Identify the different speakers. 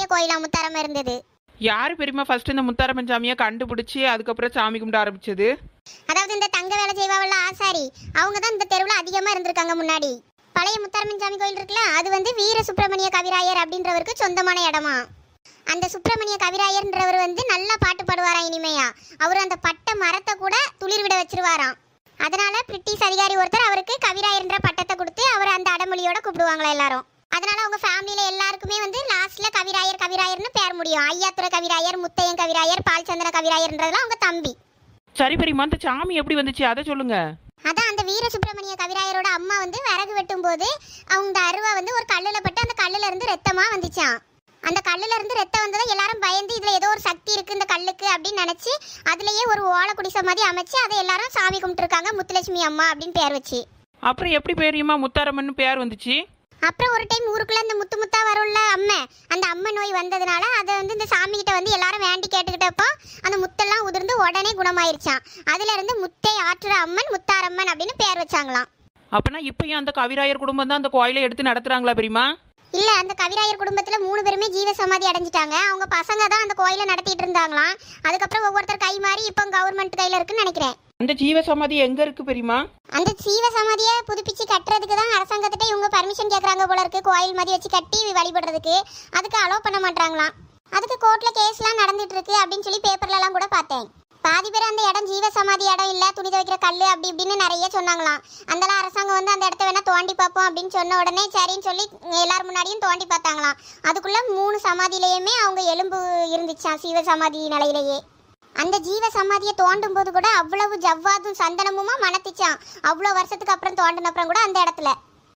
Speaker 1: கோயிலா முத்தாரமா இருந்தது
Speaker 2: யாரு பெரியம்மா ஃபர்ஸ்ட் இந்த முத்தாரம்மன் சாமியை கண்டுபிடிச்சி அதுக்கப்புறம் சாமி கும்பிட ஆரம்பிச்சது
Speaker 1: அதாவது இந்த தங்க வேலை செய்வாவல்ல ஆசாரி அவங்க தான் இந்த தெருவில் அதிகமாக இருந்திருக்காங்க முன்னாடி பழைய முத்தாரம்மன் சாமி கோயில் இருக்குல்ல அது வந்து வீர சுப்பிரமணிய கவிராயர் அப்படின்றவருக்கு சொந்தமான இடமா அந்த சுப்பிரமணிய கவிராயர்ன்றவர் வந்து நல்லா பாட்டு பாடுவாராம் இனிமையா அவர் அந்த பட்ட மரத்தை கூட துளிர் விட வச்சிருவாராம் அதனால பிரிட்டிஷ் அதிகாரி ஒருத்தர் அவருக்கு கவிராயர்ன்ற பட்டத்தை கொடுத்து அவர் அந்த அடமொழியோட கூப்பிடுவாங்களா எல்லாரும் அதனால அவங்க ஃபேமிலியில எல்லாருக்குமே வந்து லாஸ்ட்ல கவிராயர் கவிராயர்னு பேர் முடியும் ஐயாத்துறை கவிராயர் முத்தையன் கவிராயர் பால்சந்திர கவிராயர்ன்றதுலாம் அவங்க தம்பி
Speaker 2: சரி பெரியம்மா இந்த சாமி எப்படி வந்துச்சு அதை சொல்லுங்க
Speaker 1: அதான் அந்த வீர சுப்பிரமணிய கவிராயரோட அம்மா வந்து விறகு வெட்டும் போது அவங்க அருவா வந்து ஒரு கல்லுல பட்டு அந்த கல்லுல இருந்து ரத்தமா வந்துச்சாம் அந்த கல்லுல இருந்து ரத்தம் வந்ததை எல்லாரும் பயந்து இதுல ஏதோ ஒரு சக்தி இருக்கு இந்த கல்லுக்கு அப்படின்னு நினைச்சு அதுலயே ஒரு ஓலை குடிசை மாதிரி அமைச்சு அதை எல்லாரும் சாமி கும்பிட்டுருக்காங்க முத்துலட்சுமி அம்மா அப்படின்னு பேர் வச்சு
Speaker 2: அப்புறம் எப்படி பெரியம்மா முத்தாரம்மன் பேர் வந்துச்சு
Speaker 1: அப்புறம் ஒரு டைம் ஊருக்குள்ள இந்த முத்து முத்தா வரும்ல அம்மை அந்த அம்மை நோய் வந்ததுனால அதை வந்து இந்த சாமி கிட்ட வந்து எல்லாரும் வேண்டி கேட்டுக்கிட்டப்போ அந்த முத்தெல்லாம் உதிர்ந்து உடனே குணமாயிருச்சாம் அதுல இருந்து முத்தை ஆற்றுற அம்மன் முத்தாரம்மன் அப்படின்னு பேர் வச்சாங்களாம்
Speaker 2: அப்பனா இப்பயும் அந்த கவிராயர் குடும்பம் தான் அந்த கோயிலை எடுத்து நடத்துறாங்களா பெரியம்மா
Speaker 1: இல்ல அந்த கவிராயர் குடும்பத்துல மூணு பேருமே ஜீவ சமாதி அடைஞ்சிட்டாங்க அவங்க பசங்க தான் அந்த கோயிலை நடத்திட்டு இருந்தாங்களாம் அதுக்கப்புறம் ஒவ்வொருத்தர் கை மாறி இப்போ கவர்மெண்ட் கையில இருக்குன்னு நினைக்கிறேன்
Speaker 2: அந்த ஜீவ சமாதி எங்க இருக்கு பெரியம்மா
Speaker 1: அந்த ஜீவ சமாதியை புதுப்பிச்சு கட்டுறதுக்கு தான் அரசாங்கத்திட்ட இவங்க பர்மிஷன் கேக்குறாங்க போல இருக்கு கோயில் மாதிரி வச்சு கட்டி வழிபடுறதுக்கு அதுக்கு அலோவ் பண்ண மாட்டாங்களாம் அதுக்கு கோர்ட்ல கேஸ்லாம் நடந்துட்டு இருக்கு அப்படின்னு சொல்லி பேப்பர்ல எல்லாம் கூட பார்த்தேன் பாதி பேர் அந்த இடம் ஜீவ சமாதி இடம் இல்ல துணி துவைக்கிற கல்லு அப்படி இப்படின்னு நிறைய சொன்னாங்களாம் அதெல்லாம் அரசாங்கம் வந்து அந்த இடத்த வேணா தோண்டி பார்ப்போம் அப்படின்னு சொன்ன உடனே சரின்னு சொல்லி எல்லார் முன்னாடியும் தோண்டி பார்த்தாங்களாம் அதுக்குள்ள மூணு சமாதியிலையுமே அவங்க எலும்பு இருந்துச்சாம் சீவ சமாதி நிலையிலேயே அந்த ஜீவ சமாதியை தோண்டும் போது கூட அவ்வளவு ஜவ்வாதும் சந்தனமுமா மணத்துச்சாம் அவ்வளோ வருஷத்துக்கு அப்புறம் தோண்டின அப்புறம் கூட அந்த இடத்துல